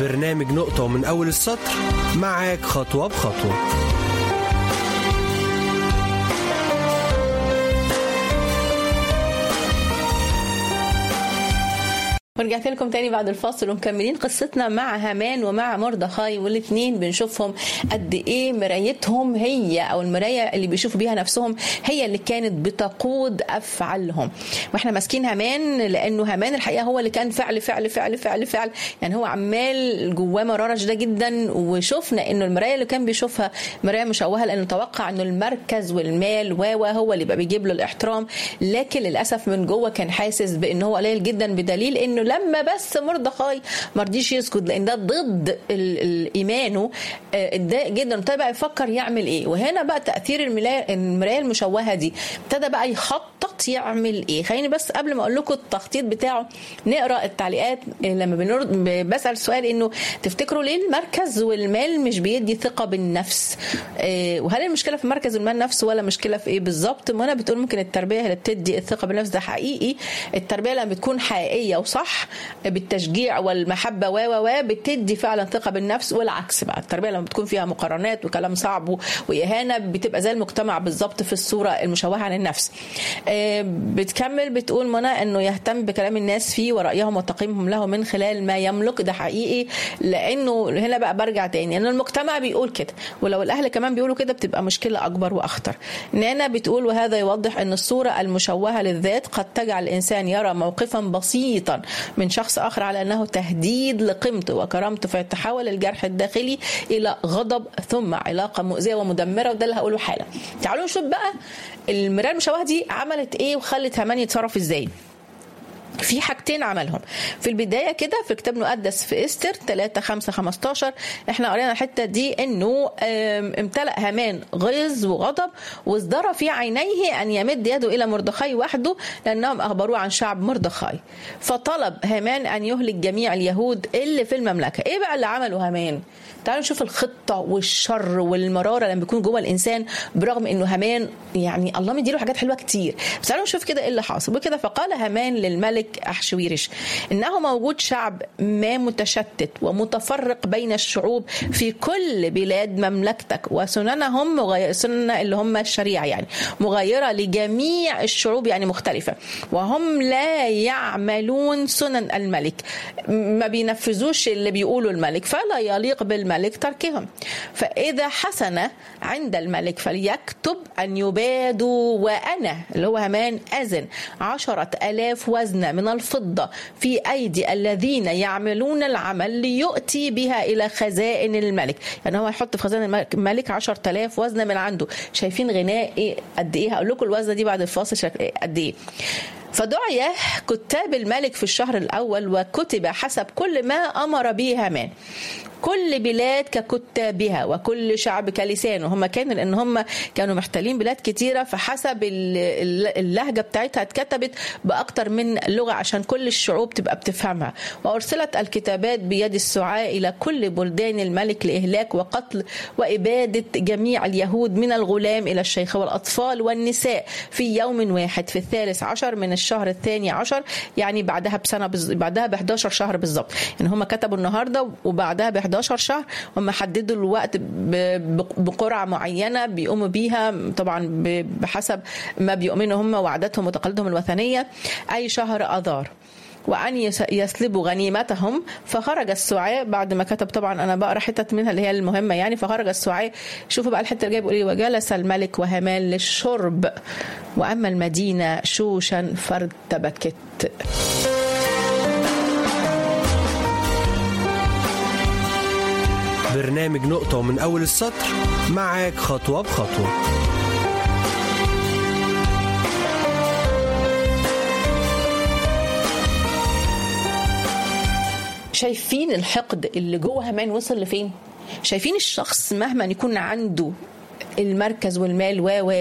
برنامج نقطة ومن أول السطر معاك خطوة بخطوة ورجعت لكم تاني بعد الفاصل ومكملين قصتنا مع هامان ومع مردخاي والاثنين بنشوفهم قد ايه مرايتهم هي او المرايه اللي بيشوفوا بيها نفسهم هي اللي كانت بتقود افعالهم واحنا ماسكين هامان لانه هامان الحقيقه هو اللي كان فعل فعل فعل فعل فعل يعني هو عمال جواه مراره شديده جدا وشفنا انه المرايه اللي كان بيشوفها مرايه مشوهه لانه توقع انه المركز والمال و هو اللي بقى بيجيب له الاحترام لكن للاسف من جوه كان حاسس بان هو قليل جدا بدليل انه لما بس مردخاي ما رضيش يسجد لان ده ضد ال- ال- ايمانه آه، اتضايق جدا ابتدى بقى يفكر يعمل ايه وهنا بقى تاثير الملاية- المرايه المشوهه دي ابتدى بقى يخطط يعمل ايه خليني بس قبل ما اقول لكم التخطيط بتاعه نقرا التعليقات آه، لما بنرد ب- بسال سؤال انه تفتكروا ليه المركز والمال مش بيدي ثقه بالنفس آه، وهل المشكله في المركز والمال نفسه ولا مشكله في ايه بالظبط منى بتقول ممكن التربيه هي اللي بتدي الثقه بالنفس ده حقيقي التربيه لما بتكون حقيقيه وصح بالتشجيع والمحبه و و و بتدي فعلا ثقه بالنفس والعكس بقى التربيه لما بتكون فيها مقارنات وكلام صعب و- واهانه بتبقى زي المجتمع بالظبط في الصوره المشوهه عن النفس آه، بتكمل بتقول منى انه يهتم بكلام الناس فيه ورايهم وتقييمهم له من خلال ما يملك ده حقيقي لانه هنا بقى برجع تاني ان المجتمع بيقول كده ولو الاهل كمان بيقولوا كده بتبقى مشكله اكبر واخطر نانا بتقول وهذا يوضح ان الصوره المشوهه للذات قد تجعل الانسان يرى موقفا بسيطا من شخص اخر على انه تهديد لقيمته وكرامته فيتحول الجرح الداخلي الى غضب ثم علاقه مؤذيه ومدمره وده اللي هقوله حالا تعالوا نشوف بقى المرايه المشوهه دي عملت ايه وخلت هامان يتصرف ازاي في حاجتين عملهم في البداية كده في كتاب مقدس في استر 3 5 15 احنا قرينا الحتة دي انه آم، امتلأ هامان غيظ وغضب وازدرى في عينيه ان يمد يده الى مردخاي وحده لانهم اخبروه عن شعب مردخاي فطلب هامان ان يهلك جميع اليهود اللي في المملكة ايه بقى اللي عمله هامان تعالوا نشوف الخطة والشر والمرارة لما بيكون جوه الإنسان برغم إنه هامان يعني الله مديله حاجات حلوة كتير بس تعالوا نشوف كده إيه اللي حاصل وكده فقال هامان للملك أحشويرش إنه موجود شعب ما متشتت ومتفرق بين الشعوب في كل بلاد مملكتك وسننهم مغير سنن اللي هم الشريعة يعني مغايرة لجميع الشعوب يعني مختلفة وهم لا يعملون سنن الملك ما بينفذوش اللي بيقوله الملك فلا يليق بالملك تركهم فإذا حسن عند الملك فليكتب أن يبادوا وأنا اللي هو همان أذن عشرة ألاف وزنة من الفضة في أيدي الذين يعملون العمل ليؤتي بها إلى خزائن الملك يعني هو هيحط في خزائن الملك- الملك عشرة ألاف وزنة من عنده شايفين غناء إيه قد إيه هقول لكم الوزنة دي بعد الفاصل شكل إيه قد إيه فدعي كتاب الملك في الشهر الأول وكتب حسب كل ما أمر به هامان كل بلاد ككتابها وكل شعب كلسانه هم كانوا لان هم كانوا محتلين بلاد كتيره فحسب ال- ال- اللهجه بتاعتها اتكتبت باكتر من لغه عشان كل الشعوب تبقى بتفهمها وارسلت الكتابات بيد السعاء الى كل بلدان الملك لاهلاك وقتل واباده جميع اليهود من الغلام الى الشيخ والاطفال والنساء في يوم واحد في الثالث عشر من الشهر الثاني عشر يعني بعدها بسنه بز... بعدها ب 11 شهر بالظبط يعني هم كتبوا النهارده وبعدها ب 11 شهر هم حددوا الوقت ب... ب- بقرعه معينه بيقوموا بيها طبعا ب... بحسب ما بيؤمنوا هم وعاداتهم وتقاليدهم الوثنيه اي شهر اذار وأن يس- يسلبوا غنيمتهم فخرج السعاء بعد ما كتب طبعا أنا بقرا حتت منها اللي هي المهمة يعني فخرج السعاء شوفوا بقى الحتة اللي جايه بيقول إيه وجلس الملك وهامان للشرب وأما المدينة شوشا فارتبكت برنامج نقطة ومن أول السطر معاك خطوة بخطوة شايفين الحقد اللي جوه هامان وصل لفين شايفين الشخص مهما يكون عنده المركز والمال و و